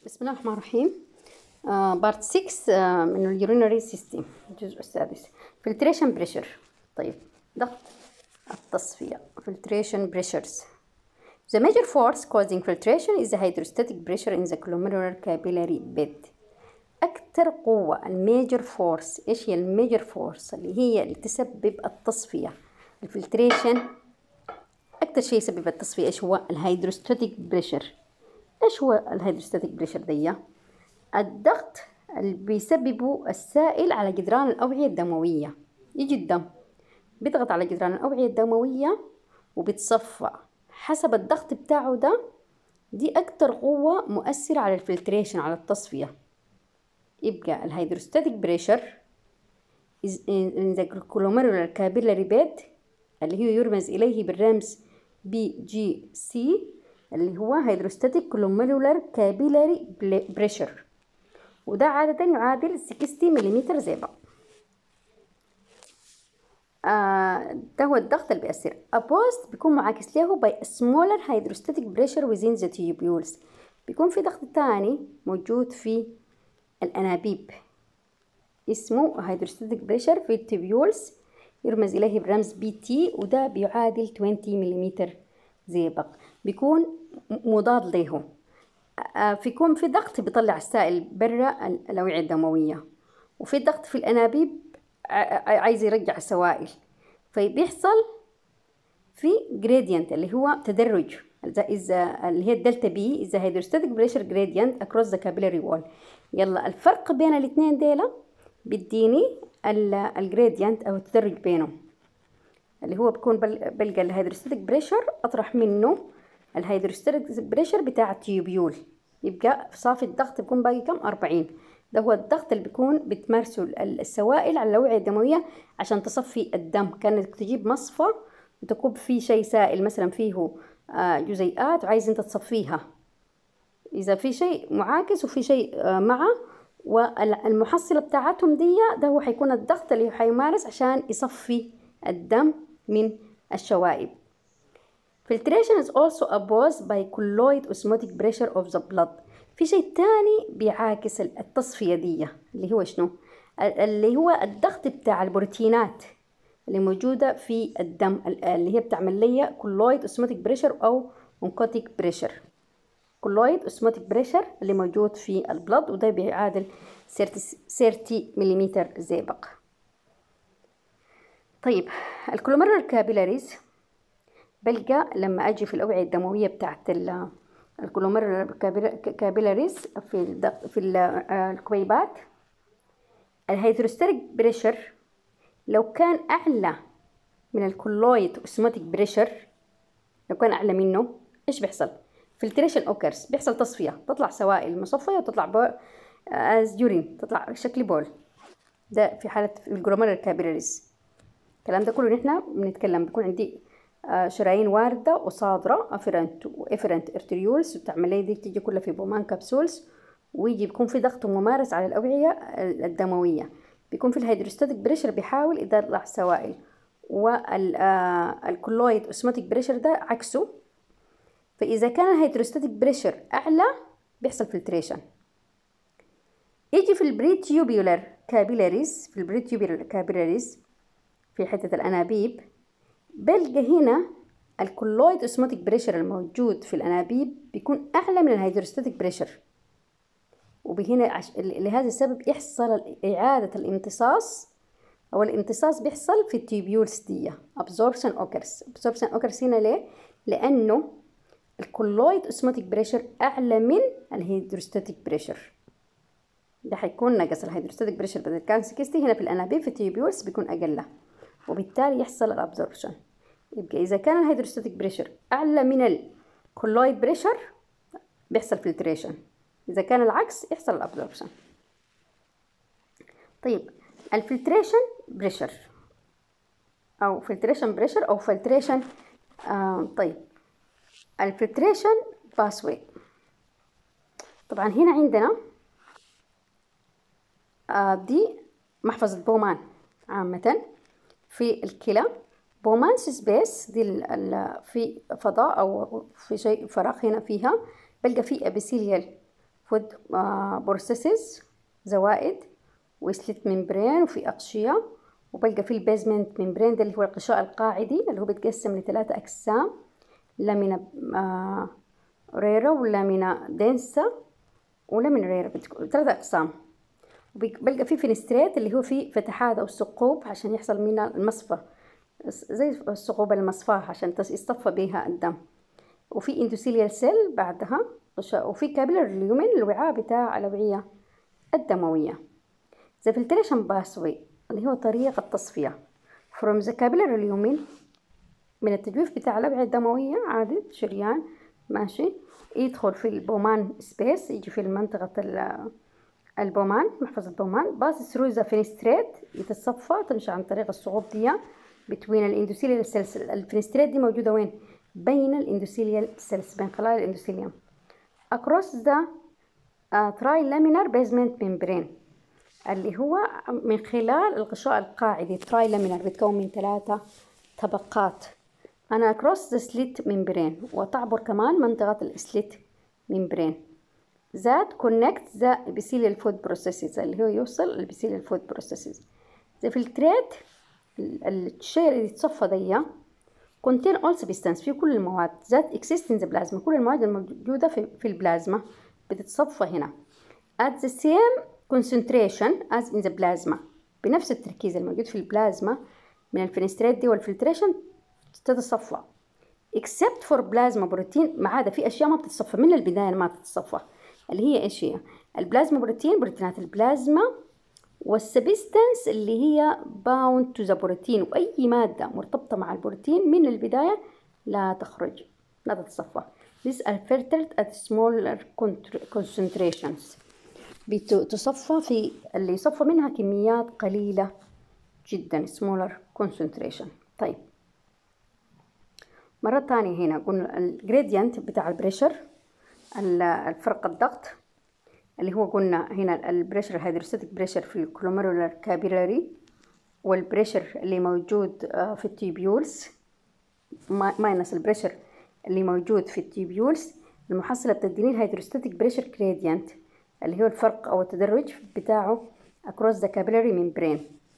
بسم الله الرحمن الرحيم بارت 6 آه من اليورينري سيستم الجزء السادس فلتريشن بريشر طيب ضغط التصفية filtration pressures The major force causing filtration is the hydrostatic pressure in the glomerular capillary bed أكثر قوة الميجر فورس إيش هي الميجر فورس اللي هي اللي تسبب التصفية الفلتريشن أكثر شيء يسبب التصفية إيش هو الهيدروستاتيك بريشر إيش هو الهيدروستاتيك بريشر دي الضغط اللي بيسببه السائل على جدران الأوعية الدموية يجي الدم بيضغط على جدران الأوعية الدموية وبتصفى حسب الضغط بتاعه ده دي أكتر قوة مؤثرة على الفلتريشن على التصفية يبقى الهيدروستاتيك بريشر in the glomerular capillary bed اللي هو يرمز إليه بالرمز بي جي سي اللي هو هيدروستاتيك glomerular capillary pressure وده عادة يعادل 60 ملم زئبق آه ده هو الضغط اللي بيأثر opposed بيكون معاكس له by a smaller hydrostatic pressure within the tubules بيكون في ضغط تاني موجود في الأنابيب اسمه hydrostatic pressure في التبيولز يرمز إليه برمز بي تي وده بيعادل 20 ملم زئبق بيكون مضاد له بيكون في ضغط بيطلع السائل برا الأوعية الدموية وفي ضغط في الأنابيب عايز يرجع السوائل فبيحصل في gradient اللي هو تدرج إذا اللي هي الدلتا بي إذا هيدروستاتيك بريشر gradient across the capillary wall يلا الفرق بين الاثنين ديلا بيديني الجريدينت أو التدرج بينهم اللي هو بيكون بلقى الهيدروستاتيك بريشر أطرح منه الهيدروستاتيك بريشر بتاع التيوبيول يبقى صافي الضغط بيكون باقي كم أربعين ده هو الضغط اللي بيكون بتمارسه السوائل على الأوعية الدموية عشان تصفي الدم كانك تجيب مصفى وتكب فيه شيء سائل مثلا فيه جزيئات وعايز انت تصفيها إذا في شيء معاكس وفي شيء معه والمحصلة بتاعتهم دي ده هو حيكون الضغط اللي حيمارس عشان يصفي الدم من الشوائب Filtration is also opposed by colloid osmotic pressure of the blood في شيء تاني بيعاكس التصفية دي اللي هو شنو اللي هو الضغط بتاع البروتينات اللي موجودة في الدم اللي هي بتعمل لي colloid osmotic pressure أو oncotic pressure colloid osmotic pressure اللي موجود في البلد وده بيعادل 30 ملم زئبق طيب الكولوميرال كابيلاريز بلقى لما اجي في الاوعيه الدمويه بتاعت الكولوميرال كابيلاريز في في الكويبات الهيدروستاتيك بريشر لو كان اعلى من الكولويد اوسموتيك بريشر لو كان اعلى منه ايش بيحصل فلتريشن اوكرز بيحصل تصفيه تطلع سوائل مصفيه وتطلع بول از يورين تطلع شكل بول ده في حاله الجلوميرال كابيلاريز الكلام ده كله نحن بنتكلم بيكون عندي شرايين واردة وصادرة افرنت وافرنت ارتريولز بتعمل لي دي تيجي كلها في بومان كبسولز ويجي بيكون في ضغط ممارس على الأوعية الدموية بيكون في الهيدروستاتيك بريشر بيحاول يطلع سوائل والكولويد اوسموتيك بريشر ده عكسه فإذا كان الهيدروستاتيك بريشر أعلى بيحصل فلتريشن يجي في البريتيوبيولار كابيلاريز في البريتيوبيولار كابيلاريز في حتة الأنابيب بلقى هنا الكولويد اوسموتيك بريشر الموجود في الأنابيب بيكون أعلى من الهيدروستاتيك بريشر وبهنا عش... لهذا السبب يحصل إعادة الامتصاص أو الامتصاص بيحصل في التيبيولز دي absorption occurs absorption occurs هنا ليه؟ لأنه الكولويد اوسموتيك بريشر أعلى من الهيدروستاتيك بريشر ده حيكون نقص الهيدروستاتيك بريشر بدل كان 60 هنا في الأنابيب في التيبيولز بيكون أقل وبالتالي يحصل الابزوربشن يبقى إذا كان الهيدروستاتيك بريشر أعلى من الكولويد بريشر بيحصل فلتريشن إذا كان العكس يحصل الابزوربشن طيب الفلتريشن بريشر أو فلتريشن بريشر أو فلتريشن آه طيب الفلتريشن باسوي طبعا هنا عندنا آه دي محفظة بومان عامة في الكلى بومان سبيس دي ال ال في فضاء أو في شيء فراغ هنا فيها بلقى فيه أبيسيليال فود بروسيسز زوائد وسليت ممبرين وفي أغشية وبلقى في البيزمنت ممبرين ده اللي هو الغشاء القاعدي اللي هو بيتقسم لثلاثة أقسام لامينا آه ريرا ولامينا دينسا ولامينا ريرا ثلاثة أقسام بلقى في فينستريت اللي هو فيه فتحات أو ثقوب عشان يحصل منها المصفى زي الثقوب المصفاة عشان يصطفى بها الدم وفي اندوثيليال سيل بعدها وفي كابيلر اليومين الوعاء بتاع الأوعية الدموية the filtration pathway اللي هو طريق التصفية from the capillary اليومين من التجويف بتاع الأوعية الدموية عادي شريان ماشي يدخل في البومان سبيس يجي في منطقة البومان محفظة البومان باص ثرو ذا فينستريت يتصفى تمشي عن طريق الصعوب دي بين الاندوثيليال سيلز الفينستريت دي موجودة وين؟ بين الاندوثيليال سيلز بين خلايا الاندوثيليوم across the uh, trilaminar basement membrane اللي هو من خلال الغشاء القاعدي trilaminar بيتكون من ثلاثة طبقات أنا across the slit membrane وتعبر كمان منطقة السليت membrane that connect the epithelial food processes اللي هو يوصل الابيثيليال food processes the filtrate الشيء اللي يتصفى دي contain all substance في كل المواد that exist in the plasma كل المواد الموجودة في, في البلازما بتتصفى هنا at the same concentration as in the plasma بنفس التركيز الموجود في البلازما من الفينستريت دي والفلتريشن تتصفى except for plasma بروتين ما عدا في اشياء ما بتتصفى من البدايه ما بتتصفى اللي هي ايش هي البلازما بروتين بروتينات البلازما والسبستنس اللي هي باوند تو ذا بروتين واي ماده مرتبطه مع البروتين من البدايه لا تخرج لا تتصفى These are filtered at smaller concentrations بتصفى في اللي يصفى منها كميات قليلة جدا smaller concentration طيب مرة تانية هنا قلنا الجريدينت بتاع البريشر الفرق الضغط اللي هو قلنا هنا البريشر هيدروستاتيك بريشر في الكلوميرولار كابيلاري والبريشر اللي موجود في التيبيولز ماينس البريشر اللي موجود في التيبيولز المحصلة بتديني الهيدروستاتيك بريشر جريدينت اللي هو الفرق أو التدرج بتاعه across the capillary membrane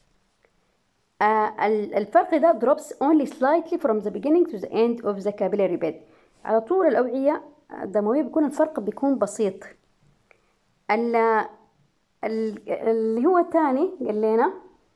آه الفرق ده drops only slightly from the beginning to the end of the capillary bed على طول الأوعية الدموية بيكون الفرق بيكون بسيط اللي هو الثاني قال لنا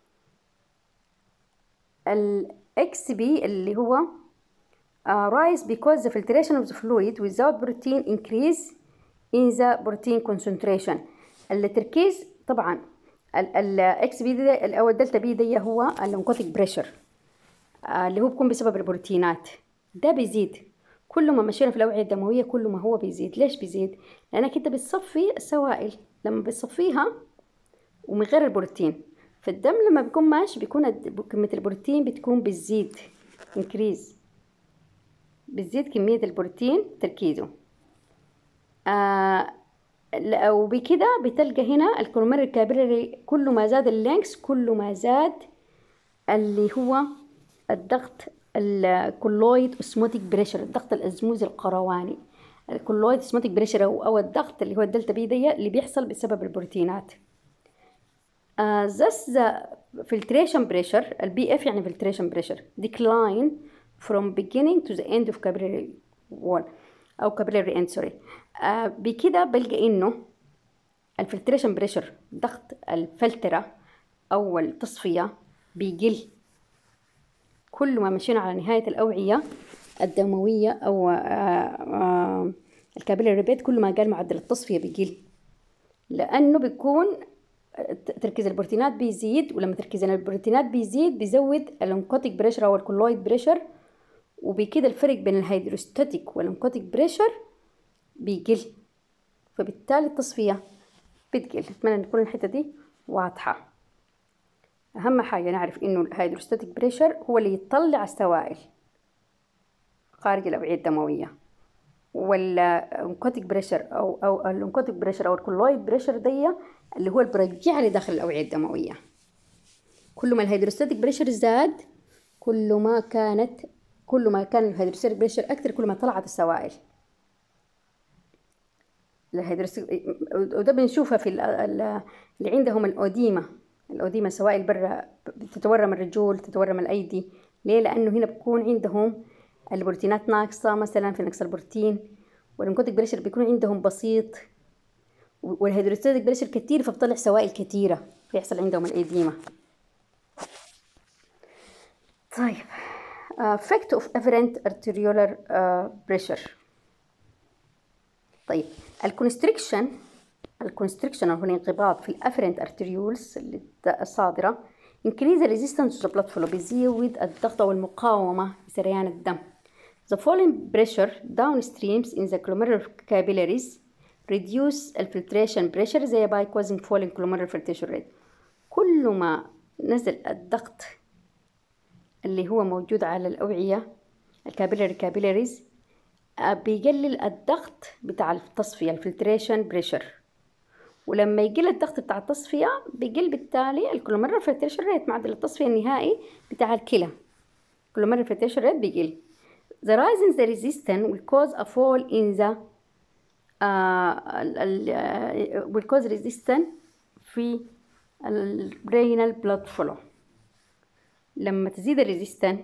الاكس بي اللي هو uh, rise because the filtration of the fluid without protein increase in the protein concentration التركيز طبعا الاكس بي دي او الدلتا بي دي هو الانكوتيك بريشر اللي هو بيكون بسبب البروتينات ده بيزيد كل ما مشينا في الأوعية الدموية كل ما هو بيزيد ليش بيزيد لأنك أنت بتصفي السوائل لما بتصفيها ومن غير البروتين فالدم لما بيكون ماشي بيكون كمية البروتين بتكون بتزيد انكريز بتزيد كمية البروتين تركيزه آه وبكده بتلقى هنا الكولومير الكابيلاري كل ما زاد اللينكس كل ما زاد اللي هو الضغط الكولويد اسموتيك بريشر الضغط الازموزي القرواني الكولويد اسموتيك بريشر أو, أو الضغط اللي هو الدلتا بي دي اللي بيحصل بسبب البروتينات uh, thus the filtration pressure البي اف يعني filtration pressure decline from beginning to the end of capillary wall أو capillary end sorry uh, بكده بلقى إنه الفلتريشن بريشر ضغط الفلترة أو التصفية بيقل كل ما مشينا على نهاية الأوعية الدموية أو الكابيلاري بيد كل ما قال معدل التصفية بيقل لأنه بيكون تركيز البروتينات بيزيد ولما تركيز البروتينات بيزيد بيزود الانكوتيك بريشر أو الكولويد بريشر وبكده الفرق بين الهيدروستاتيك والانكوتيك بريشر بيقل فبالتالي التصفية بتقل أتمنى أن تكون الحتة دي واضحة أهم حاجة نعرف إنه الهيدروستاتيك بريشر هو اللي يطلع السوائل خارج الأوعية الدموية والانكوتيك بريشر أو أو الانكوتيك بريشر أو الكلويد بريشر دي اللي هو اللي برجع لي داخل الأوعية الدموية كل ما الهيدروستاتيك بريشر زاد كل ما كانت كل ما كان الهيدروستاتيك بريشر أكتر كل ما طلعت السوائل الهيدروستاتيك وده بنشوفها في ال- ال- اللي عندهم الأوديمة الأوديمة سوائل برا تتورم الرجول تتورم الأيدي ليه؟ لأنه هنا بيكون عندهم البروتينات ناقصة مثلا في نقص البروتين والانكوتيك بريشر بيكون عندهم بسيط والهيدروستاتيك بريشر كتير فبطلع سوائل كتيرة بيحصل عندهم الإديمة طيب effect of afferent arteriolar uh, pressure طيب الكونستريكشن الكونستريكشن او الانقباض في الافرنت ارتريولز الصادره increase the resistance to the blood flow بيزيد الضغط او المقاومه لسريان الدم the falling pressure downstreams in the glomerular capillaries reduce الفلتريشن pressure thereby causing falling glomerular filtration rate كل ما نزل الضغط اللي هو موجود على الأوعية الكابيلاري كابيلاريز بيقلل الضغط بتاع التصفية الفلتريشن بريشر ولما يقل الضغط بتاع التصفية بيقل بالتالي الكلوميرال فلتريشن ريت معدل التصفية النهائي بتاع الكلى الكلوميرال فلتريشن ريت بيقل The rise in the resistance will cause a fall in the uh, ال- ال- will cause resistance في الرينال blood flow لما تزيد الريزيستن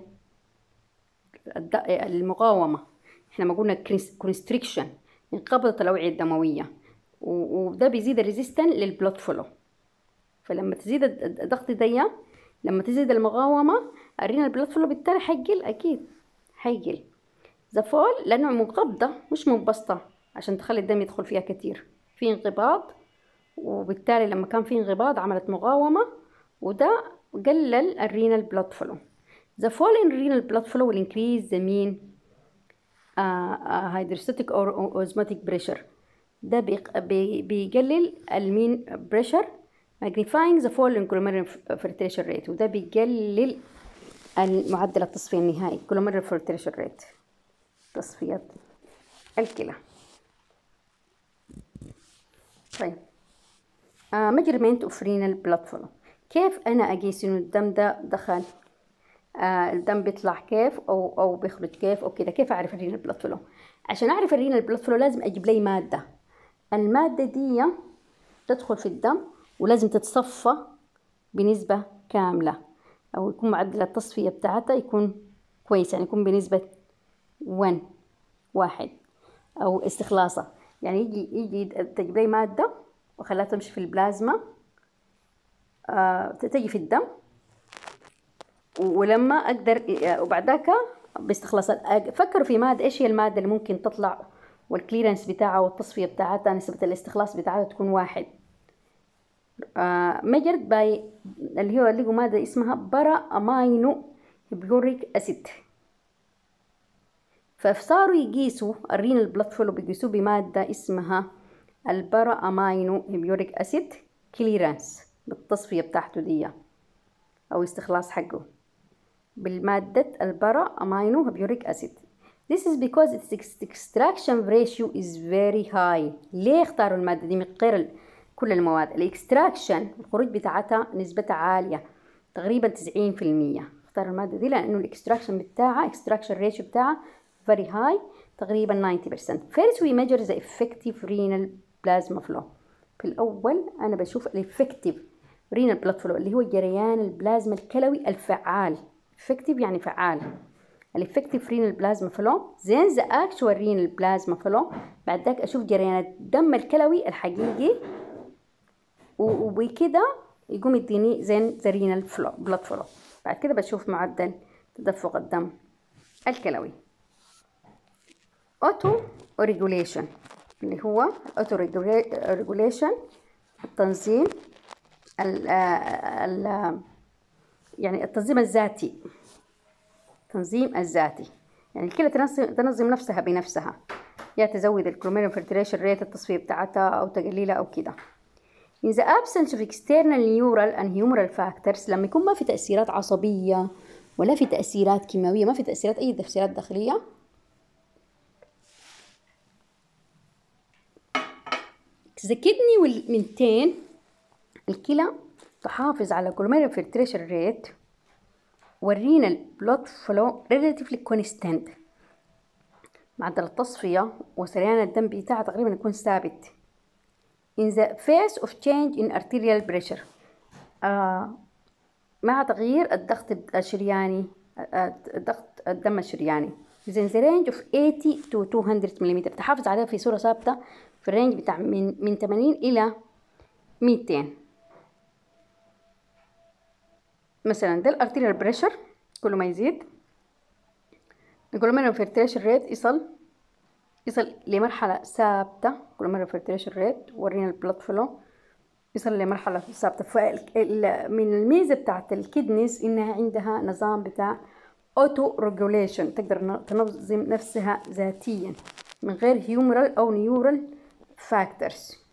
المقاومة احنا ما قلنا كونستريكشن انقبضت الأوعية الدموية و- وده بيزيد الريزيستن للبلود فلو فلما تزيد الد- الضغط دي لما تزيد المقاومة الرينا البلود فلو بالتالي حيقل أكيد حيقل زفول لأنه منقبضة مش منبسطة عشان تخلي الدم يدخل فيها كتير في انقباض وبالتالي لما كان في انقباض عملت مقاومة وده قلل الرينال بلاد فلو The fall in renal blood flow will increase the mean uh, uh, hydrostatic or osmotic pressure ده بيق- بي- بيقلل المين بريشر magnifying the fall in glomerular filtration rate وده بيقلل معدل التصفية النهائي glomerular filtration rate تصفية الكلى طيب آه measurement of renal blood flow كيف أنا أقيس إنه الدم ده دخل آه الدم بيطلع كيف أو أو بيخرج كيف أو كده كيف أعرف الرينال بلاد فلو عشان أعرف الرينال بلاد فلو لازم أجيب لي مادة المادة دي تدخل في الدم ولازم تتصفى بنسبة كاملة أو يكون معدل التصفية بتاعتها يكون كويس يعني يكون بنسبة 1 واحد أو استخلاصة يعني يجي يجي تجيب لي مادة وخلاها تمشي في البلازما آه تجي في الدم ولما اقدر وبعد ذاك باستخلاص فكروا في ماده ايش هي الماده اللي ممكن تطلع والكليرنس بتاعها والتصفيه بتاعتها نسبه الاستخلاص بتاعتها تكون واحد آه مجرد باي اللي هو لقوا ماده اسمها برا امينو هيبيوريك اسيد فصاروا يقيسوا الرينال بلاد فلو بيقيسوه بماده اسمها البرا امينو هيبيوريك اسيد كليرنس بالتصفيه بتاعته دي او استخلاص حقه بالمادة البرا أمينو هيبيوريك أسيد This is because its extraction ratio is very high ليه اختاروا المادة دي من غير كل المواد الاكستراكشن الخروج بتاعتها نسبتها عالية تقريبا 90% اختاروا المادة دي لأنه الاكستراكشن بتاعها extraction ratio بتاعها very high تقريبا 90% First we measure the effective renal plasma flow في الأول أنا بشوف الإفكتيف رينال بلاد فلو اللي هو جريان البلازما الكلوي الفعال افكتيف يعني فعال الافكتيف رينال بلازما فلو زين ذا اكشوال رينال بلازما فلو بعد ذاك اشوف جريان الدم الكلوي الحقيقي وبكده يقوم يديني زين ذا رينال فلو بلاد فلو بعد كده بشوف معدل تدفق الدم الكلوي اوتو ريجوليشن اللي هو الاوتو ريجوليشن التنظيم ال ال يعني التنظيم الذاتي التنظيم الذاتي يعني الكلى تنظم, تنظم نفسها بنفسها يا تزود الكلوميرين فلتريشن ريت التصفية بتاعتها أو تقليلها أو كده In the absence of external neural and humoral factors لما يكون ما في تأثيرات عصبية ولا في تأثيرات كيماوية ما في تأثيرات أي تأثيرات داخلية the kidney will maintain الكلى تحافظ على glomerular filtration rate والرينال blood flow relatively constant معدل التصفية وسريان الدم بتاعها تقريبا يكون ثابت in the face of change in arterial pressure آه مع تغيير الضغط الشرياني ضغط الدم الشرياني within the range of 80 to 200 ملم تحافظ عليها في صورة ثابتة في الرينج بتاع من من 80 إلى 200 مثلا ده الارتيريال بريشر كل ما يزيد نقول من الفلتريشن ريت يصل يصل لمرحلة ثابتة كل مرة الفلتريشن ريت ورينا البلاد فلو يصل لمرحلة ثابتة من الميزة بتاعت الكدنيز إنها عندها نظام بتاع اوتو ريجوليشن تقدر تنظم نفسها ذاتيا من غير هيومرال أو نيورال فاكتورز